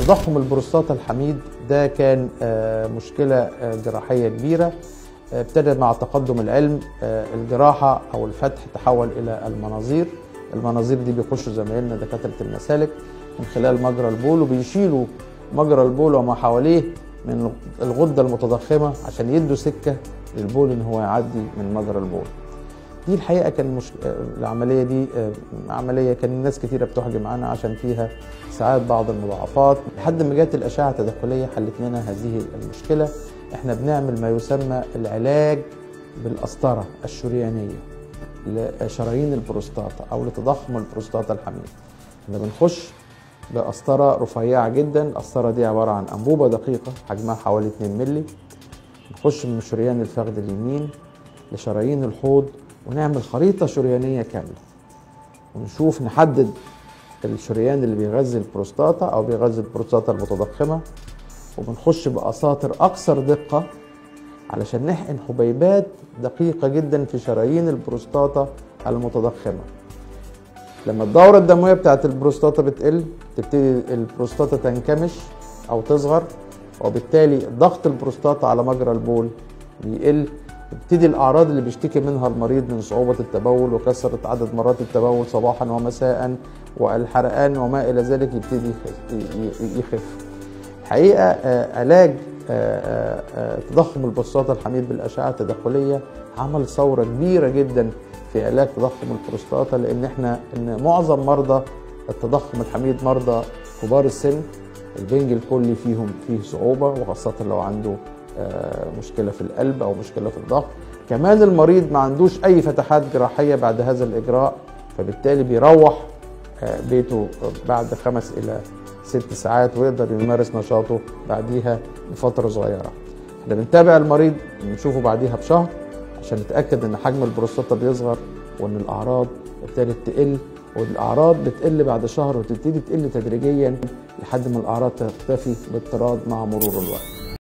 تضخم البروستاتا الحميد ده كان آه، مشكلة آه، جراحية كبيرة آه، ابتدى مع تقدم العلم آه، الجراحة أو الفتح تحول إلى المناظير المناظير دي بيخشوا زمايلنا دكاترة المسالك من خلال مجرى البول وبيشيلوا مجرى البول وما حواليه من الغدة المتضخمة عشان يدوا سكة للبول إن هو يعدي من مجرى البول دي الحقيقه كان مش... آه، العمليه دي آه، عمليه كان ناس كتيره بتحجم عنها عشان فيها ساعات بعض المضاعفات لحد ما جت الاشعه التداخليه حلت لنا هذه المشكله احنا بنعمل ما يسمى العلاج بالقسطره الشريانيه لشرايين البروستاتا او لتضخم البروستاتا الحميد احنا بنخش بقسطره رفيعه جدا القسطره دي عباره عن انبوبه دقيقه حجمها حوالي 2 مللي نخش من شريان الفخذ اليمين لشرايين الحوض ونعمل خريطة شريانية كاملة ونشوف نحدد الشريان اللي بيغذي البروستاتا أو بيغذي البروستاتا المتضخمة وبنخش بأساطر أكثر دقة علشان نحقن حبيبات دقيقة جدا في شرايين البروستاتا المتضخمة لما الدورة الدموية بتاعت البروستاتا بتقل تبتدي البروستاتا تنكمش أو تصغر وبالتالي ضغط البروستاتا على مجرى البول بيقل تبتدي الاعراض اللي بيشتكي منها المريض من صعوبه التبول وكثره عدد مرات التبول صباحا ومساء والحرقان وما الى ذلك يبتدي يخف- يخف. الحقيقه آه، علاج آه، آه، تضخم البروستاتا الحميد بالاشعه التداخليه عمل ثوره كبيره جدا في علاج تضخم البروستاتا لان احنا ان معظم مرضى التضخم الحميد مرضى كبار السن البنج الكلي فيهم فيه صعوبه وخاصه لو عنده آه، مشكله في القلب او مشكله في الضغط كمان المريض ما عندوش اي فتحات جراحيه بعد هذا الاجراء فبالتالي بيروح آه، بيته بعد خمس الى ست ساعات ويقدر يمارس نشاطه بعديها بفتره صغيره احنا بنتابع المريض بنشوفه بعديها بشهر عشان نتاكد ان حجم البروستاتا بيصغر وان الاعراض ابتدت تقل والاعراض بتقل بعد شهر وتبتدي تقل تدريجيا لحد ما الاعراض تختفي باضطراد مع مرور الوقت